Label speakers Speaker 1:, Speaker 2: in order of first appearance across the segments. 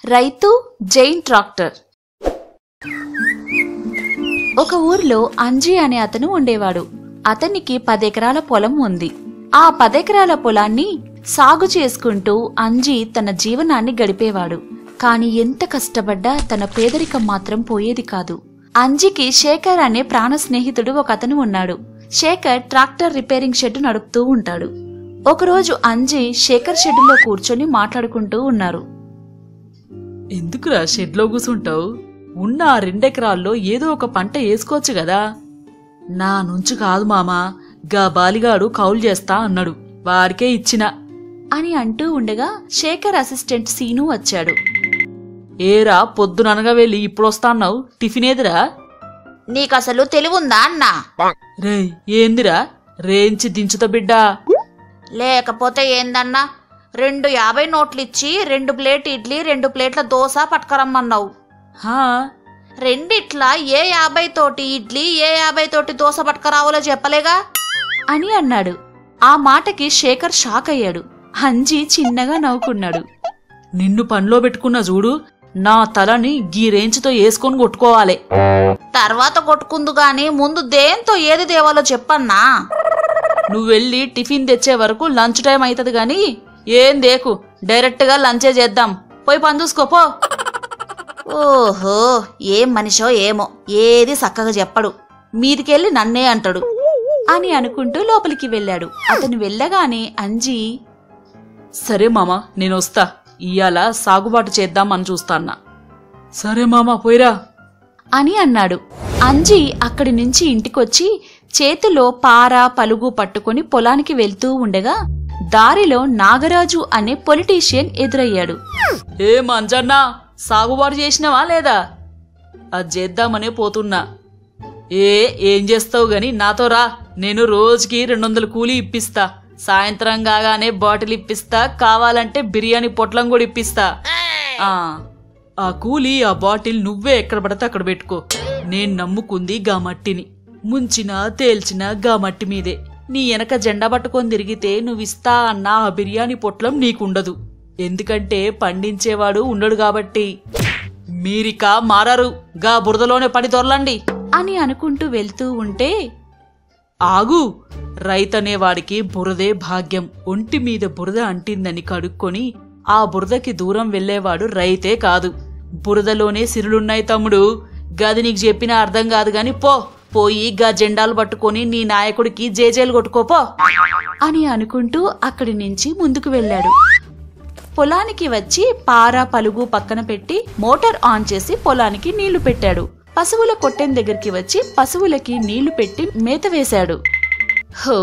Speaker 1: రైతు జైన్ ట్రాక్టర్ ఒక ఊర్లో అంజీ అనే అతను ఉండేవాడు అతనికి పదెకరాల పొలం ఉంది ఆ పదెకరాల పొలాన్ని సాగు చేసుకుంటూ అంజీ తన జీవనాన్ని గడిపేవాడు కాని ఎంత కష్టపడ్డా తన పేదరికం మాత్రం పోయేది కాదు అంజీకి శేఖర్ అనే ప్రాణ స్నేహితుడు ఒక అతను ఉన్నాడు శేఖర్ ట్రాక్టర్ రిపేరింగ్ షెడ్ నడుపుతూ ఉంటాడు ఒకరోజు అంజీ శేఖర్ షెడ్డులో కూర్చొని మాట్లాడుకుంటూ ఉన్నారు
Speaker 2: ఎందుకురా షెడ్లో కూసుంటావు ఉన్న ఆ రెండెకరాల్లో ఏదో ఒక పంట వేసుకోవచ్చు కదా నా నుంచి కాదు మామా గా బాలిగాడు కౌలు చేస్తా అన్నాడు వారికే ఇచ్చిన
Speaker 1: అని అంటూ ఉండగా శేఖర్ అసిస్టెంట్ సీను వచ్చాడు
Speaker 2: ఏరా పొద్దుననగా వెళ్ళి ఇప్పుడొస్తా అన్నావు టిఫిన్ ఏదిరా
Speaker 1: నీకసలు తెలివుందా అన్నా
Speaker 2: రేయ్ ఏందిరా రేంచి దించుతా బిడ్డా
Speaker 1: లేకపోతే ఏందన్నా రెండు యాభై నోట్లిచ్చి రెండు ప్లేట్ ఇడ్లీ రెండు ప్లేట్ల దోశ పట్టుకరమ్మన్నావు
Speaker 2: హా
Speaker 1: రెండిట్లా ఏ యాభై తోటి ఇడ్లీ ఏ యాభై తోటి దోశ పట్టుకరావాలో చెప్పలేగా అని అన్నాడు ఆ మాటకి శేఖర్ షాక్ అయ్యాడు హంజీ చిన్నగా నవ్వుకున్నాడు
Speaker 2: నిన్ను పనిలో పెట్టుకున్న చూడు నా తలని గీ రేంజ్తో వేసుకొని కొట్టుకోవాలి
Speaker 1: తర్వాత కొట్టుకుందు గాని ముందు దేంతో ఏది దేవాలో చెప్పన్నా
Speaker 2: నువ్వు వెళ్ళి టిఫిన్ తెచ్చే వరకు లంచ్ టైం అవుతుంది గాని ఏం దేకు డైరెక్ట్గా లంచే చేద్దాం పోయి పని చూసుకోపో
Speaker 1: ఓహో ఏం మనిషో ఏమో ఏది చక్కగా చెప్పడు మీదికెళ్ళి నన్నే అంటాడు అని అనుకుంటూ లోపలికి వెళ్ళాడు అతను వెళ్ళగానే అంజీ
Speaker 2: సరే మామ నేను వస్తా ఇయ్యాల సాగుబాటు చేద్దామని చూస్తాన్నా సరే మామ పోయిరా
Speaker 1: అని అన్నాడు అంజీ అక్కడి నుంచి ఇంటికొచ్చి చేతిలో పార పలుగు పట్టుకొని పొలానికి వెళ్తూ ఉండగా దారిలో నాగరాజు అనే పొలిటీషియన్ ఎదురయ్యాడు
Speaker 2: ఏ మంజన్నా సాగుబాటు చేసినావా లేదా అది చేద్దామనే పోతున్నా ఏ ఏం చేస్తావు గాని నాతో రా నేను రోజుకి రెండు వందల కూలీ ఇప్పిస్తా సాయంత్రం కాగానే బాటిల్ ఇప్పిస్తా కావాలంటే బిర్యానీ పొట్లం కూడా ఇప్పిస్తా ఆ ఆ కూలీ ఆ బాటిల్ నువ్వే ఎక్కడ పడితే అక్కడ పెట్టుకో నేను నమ్ముకుంది గా మట్టిని ముంచినా తేల్చినా గా మట్టి మీదే నీ వెనక జెండా పట్టుకొని తిరిగితే నువ్విస్తా అన్న ఆ బిర్యానీ పొట్లం నీకుండదు ఎందుకంటే పండించేవాడు ఉండడు కాబట్టి మీరిక మారారు గా బురదలోనే పడి దొరలండి
Speaker 1: అని అనుకుంటూ వెళ్తూ ఉంటే
Speaker 2: ఆగు రైతనేవాడికి బురదే భాగ్యం ఒంటి మీద బురద అంటిందని కడుక్కొని ఆ బురదకి దూరం వెళ్ళేవాడు రైతే కాదు బురదలోనే సిరులున్నాయి తమ్ముడు గది నీకు చెప్పినా అర్థం కాదు గాని పో పోయి గా జెండాలు పట్టుకొని నీ నాయకుడికి జేజేలు కొట్టుకోపో
Speaker 1: అని అనుకుంటూ అక్కడి నుంచి ముందుకు వెళ్ళాడు పొలానికి వచ్చి పార పలుగు పక్కన పెట్టి మోటార్ ఆన్ చేసి పొలానికి నీళ్లు పెట్టాడు పశువుల కొట్టెం దగ్గరికి వచ్చి పశువులకి నీళ్లు పెట్టి మేత వేశాడు
Speaker 2: హో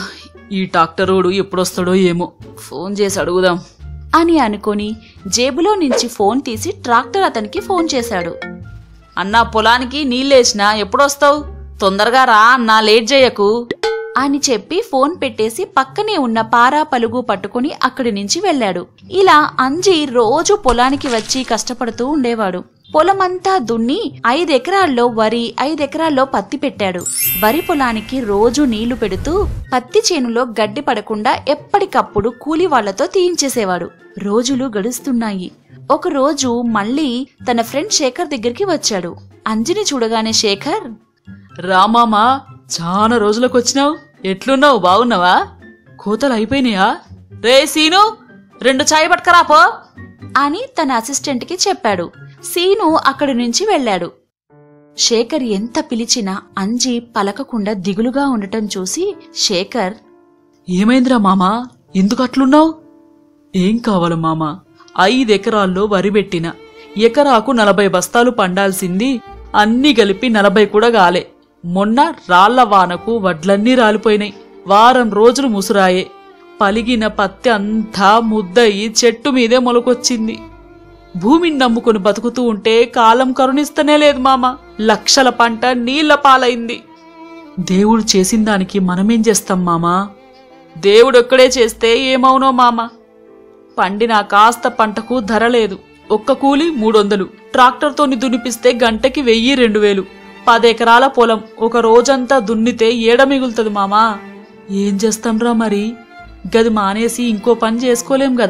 Speaker 2: ఈ డాక్టరోడు ఎప్పుడొస్తాడో ఏమో ఫోన్ చేసి అడుగుదాం
Speaker 1: అని అనుకొని జేబులో నుంచి ఫోన్ తీసి ట్రాక్టర్ అతనికి ఫోన్ చేశాడు
Speaker 2: అన్నా పొలానికి నీళ్ళేసినా ఎప్పుడొస్తావు తొందరగా రా అన్నా లేట్ చేయకు
Speaker 1: అని చెప్పి ఫోన్ పెట్టేసి పక్కనే ఉన్న పారా పలుగు పట్టుకుని అక్కడి నుంచి వెళ్ళాడు ఇలా అంజి రోజు పొలానికి వచ్చి కష్టపడుతూ ఉండేవాడు పొలమంతా దున్ని ఐదెకరాల్లో వరి ఐదెకరాల్లో పత్తి పెట్టాడు వరి పొలానికి రోజు నీళ్లు పెడుతూ పత్తి చేనులో గడ్డి పడకుండా ఎప్పటికప్పుడు కూలి వాళ్లతో తీయించేసేవాడు రోజులు గడుస్తున్నాయి ఒక రోజు మళ్ళీ తన ఫ్రెండ్ శేఖర్ దగ్గరికి వచ్చాడు అంజిని చూడగానే శేఖర్
Speaker 2: రామామా చాలా రోజులకు వచ్చినావు ఎట్లున్నావు బాగున్నావా కోతలు అయిపోయినాయా రే సీను రెండు చాయ్ పట్టుకరా పో
Speaker 1: అని తన అసిస్టెంట్కి చెప్పాడు సీను అక్కడి నుంచి వెళ్ళాడు శేఖర్ ఎంత పిలిచినా అంజి పలకకుండా దిగులుగా ఉండటం చూసి శేఖర్
Speaker 2: ఏమైందిరా మామా ఎందుకు అట్లున్నావు ఏం కావాలి మామా ఐదెకరాల్లో వరి పెట్టిన ఎకరాకు నలభై బస్తాలు పండాల్సింది అన్నీ కలిపి నలభై కూడా గాలే మొన్న రాళ్ల వానకు వడ్లన్నీ రాలిపోయినాయి వారం రోజులు ముసురాయే పలిగిన పత్తి అంతా ముద్దయి చెట్టు మీదే మొలకొచ్చింది భూమిని నమ్ముకుని బతుకుతూ ఉంటే కాలం కరుణిస్తనే లేదు మామ లక్షల పంట నీళ్ల పాలైంది దేవుడు చేసిన దానికి మనమేం చేస్తాం మామా దేవుడొక్కడే చేస్తే ఏమవునో మామ పండిన కాస్త పంటకు ధర లేదు ఒక్క కూలి మూడొందలు ట్రాక్టర్తోని దున్నిపిస్తే గంటకి వెయ్యి రెండు వేలు పదెకరాల పొలం ఒక రోజంతా దున్నితే ఏడ మిగులుతుంది మామా ఏం చేస్తాంరా మరి గది మానేసి ఇంకో పని చేసుకోలేం కదా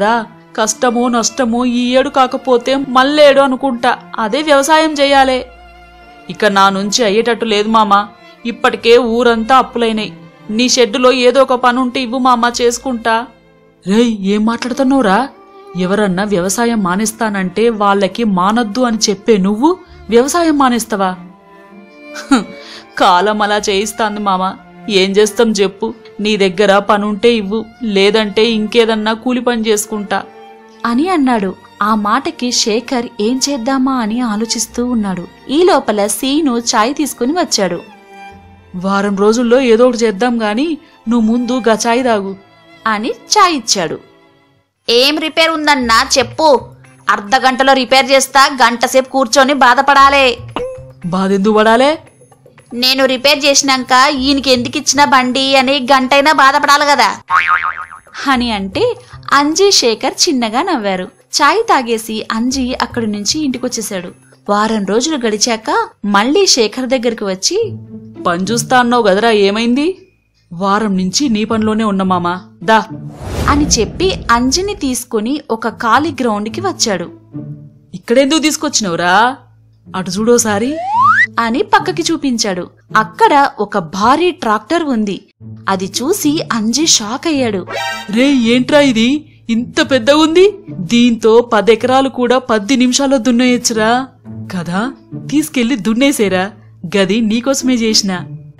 Speaker 2: కష్టమో నష్టమో ఈ ఏడు కాకపోతే మళ్ళేడు అనుకుంటా అదే వ్యవసాయం చేయాలే ఇక నా నుంచి అయ్యేటట్టు లేదు మామా ఇప్పటికే ఊరంతా అప్పులైనాయి నీ షెడ్డులో ఏదో ఒక పనుంటే ఇవ్వు మామా చేసుకుంటా రేయ్ ఏం మాట్లాడుతున్నావురా ఎవరన్నా వ్యవసాయం మానేస్తానంటే వాళ్ళకి మానొద్దు అని చెప్పే నువ్వు వ్యవసాయం మానేస్తావా హ్, కాలం అలా చేయిస్తాంది మామ ఏం చేస్తాం చెప్పు నీ దగ్గర పనుంటే ఇవ్వు లేదంటే ఇంకేదన్నా కూలి పని చేసుకుంటా
Speaker 1: అని అన్నాడు ఆ మాటకి శేఖర్ ఏం చేద్దామా అని ఆలోచిస్తూ ఉన్నాడు ఈ లోపల సీను చాయ్ తీసుకుని వచ్చాడు
Speaker 2: వారం రోజుల్లో ఏదో ఒకటి చేద్దాం గాని నువ్వు ముందు గచాయి తాగు
Speaker 1: అని చాయ్ ఇచ్చాడు ఏం రిపేర్ ఉందన్నా చెప్పు అర్ధ గంటలో రిపేర్ చేస్తా గంట సేపు కూర్చొని బాధపడాలే
Speaker 2: బాధెందుకు పడాలే
Speaker 1: నేను రిపేర్ చేసినాక ఈయనకి ఎందుకు ఇచ్చిన బండి అని గంటైనా బాధపడాలి కదా అని అంటే అంజీ శేఖర్ చిన్నగా నవ్వారు చాయ్ తాగేసి అంజీ అక్కడి నుంచి ఇంటికొచ్చేశాడు వారం రోజులు గడిచాక మళ్ళీ శేఖర్ దగ్గరికి వచ్చి
Speaker 2: పని చూస్తా అన్నావు గదరా ఏమైంది వారం నుంచి నీ పనిలోనే ఉన్న మామా దా
Speaker 1: అని చెప్పి అంజిని తీసుకుని ఒక ఖాళీ గ్రౌండ్కి వచ్చాడు
Speaker 2: ఇక్కడెందుకు తీసుకొచ్చినవురా అటు చూడోసారి
Speaker 1: అని పక్కకి చూపించాడు అక్కడ ఒక భారీ ట్రాక్టర్ ఉంది అది చూసి అంజీ షాక్ అయ్యాడు
Speaker 2: రే ఏంట్రా ఇది ఇంత పెద్దగా ఉంది దీంతో పదెకరాలు కూడా పది నిమిషాల్లో దున్నేయచ్చురా కదా తీసుకెళ్లి దున్నేసేరా గది నీకోసమే చేసిన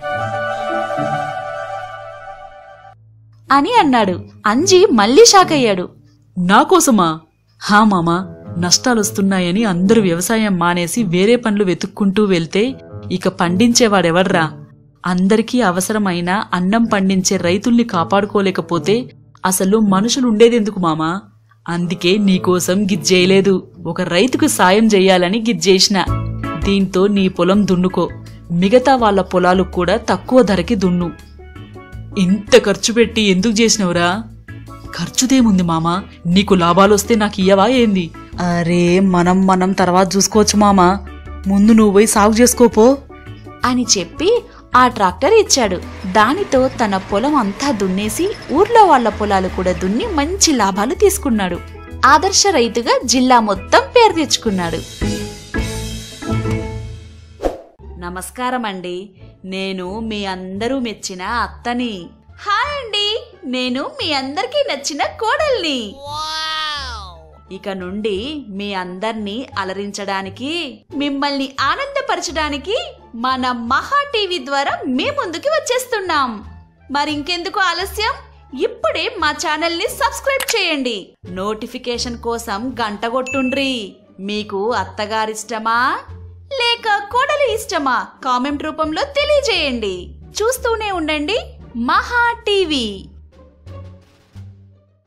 Speaker 1: అని అన్నాడు అంజీ మళ్ళీ షాక్ అయ్యాడు
Speaker 2: నా కోసమా హా మామా నష్టాలొస్తున్నాయని అందరూ వ్యవసాయం మానేసి వేరే పనులు వెతుక్కుంటూ వెళ్తే ఇక పండించేవాడెవర్రా అందరికీ అవసరమైన అన్నం పండించే రైతుల్ని కాపాడుకోలేకపోతే అసలు మనుషులుండేదెందుకు మామా అందుకే నీకోసం గిజ్జేయలేదు ఒక రైతుకు సాయం చెయ్యాలని గిజ్జేసిన దీంతో నీ పొలం దున్నుకో మిగతా వాళ్ళ పొలాలు కూడా తక్కువ ధరకి దున్ను ఇంత ఖర్చు పెట్టి ఎందుకు చేసినవురా ఖర్చుదేముంది మామా నీకు లాభాలొస్తే నాకు ఇయ్యవా ఏంది అరే మనం మనం తర్వాత చూసుకోవచ్చు మామా ముందు నువ్వు పోయి సాగు చేసుకోపో
Speaker 1: అని చెప్పి ఆ ట్రాక్టర్ ఇచ్చాడు దానితో తన పొలం అంతా దున్నేసి ఊర్లో వాళ్ళ పొలాలు కూడా దున్ని మంచి లాభాలు తీసుకున్నాడు ఆదర్శ రైతుగా జిల్లా మొత్తం పేరు తెచ్చుకున్నాడు నమస్కారం అండి నేను మీ అందరూ మెచ్చిన అత్తని హాయ్ అండి నేను మీ అందరికీ నచ్చిన కోడల్ని ఇక నుండి మీ అందర్నీ అలరించడానికి మిమ్మల్ని ఆనందపరచడానికి మన మహా టీవీ ద్వారా మీ ముందుకి వచ్చేస్తున్నాం మరింకెందుకు ఆలస్యం ఇప్పుడే మా ఛానల్ ని సబ్స్క్రైబ్ చేయండి నోటిఫికేషన్ కోసం గంట కొట్టుండ్రి మీకు అత్తగారిష్టమా లేక కోడలి ఇష్టమా కామెంట్ రూపంలో తెలియజేయండి చూస్తూనే ఉండండి మహా టీవీ